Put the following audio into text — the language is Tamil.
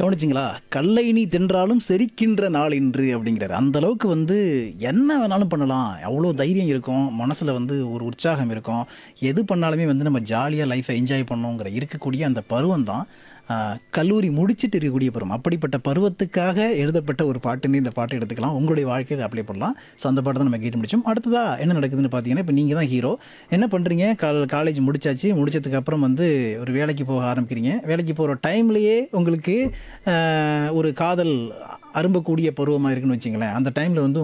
கவனிச்சிங்களா கல்லை நீ தின்றாலும் செரிக்கின்ற நாள் இன்று அப்படிங்கிறாரு அந்த அளவுக்கு வந்து என்ன வேணாலும் பண்ணலாம் அவ்வளோ தைரியம் இருக்கும் மனசில் வந்து ஒரு உற்சாகம் இருக்கும் எது பண்ணாலுமே வந்து நம்ம ஜாலியாக லைஃப்பை என்ஜாய் பண்ணோங்கிற இருக்கக்கூடிய அந்த பருவம் தான் ஆஹ், கல்லூரி முடிச்சிட்டு இருக்கக்கூடிய பருவம் அப்படிப்பட்ட பருவத்துக்காக எழுதப்பட்ட ஒரு பாட்டுன்னு இந்த பாட்டை எடுத்துக்கலாம் உங்களுடைய வாழ்க்கையை இதை அப்ளை பண்ணலாம் ஸோ அந்த பாட்டை தான் நம்ம கேட்டு முடிச்சோம் அடுத்ததா என்ன நடக்குதுன்னு பார்த்தீங்கன்னா இப்போ நீங்கள் தான் ஹீரோ என்ன பண்ணுறீங்க கால் காலேஜ் முடிச்சாச்சு முடிச்சதுக்கு அப்புறம் வந்து ஒரு வேலைக்கு போக ஆரம்பிக்கிறீங்க வேலைக்கு போகிற டைம்லேயே உங்களுக்கு ஆஹ், ஒரு காதல் அரும்பக்கூடிய பருவமாக இருக்குன்னு வச்சிங்களேன் அந்த டைமில் வந்து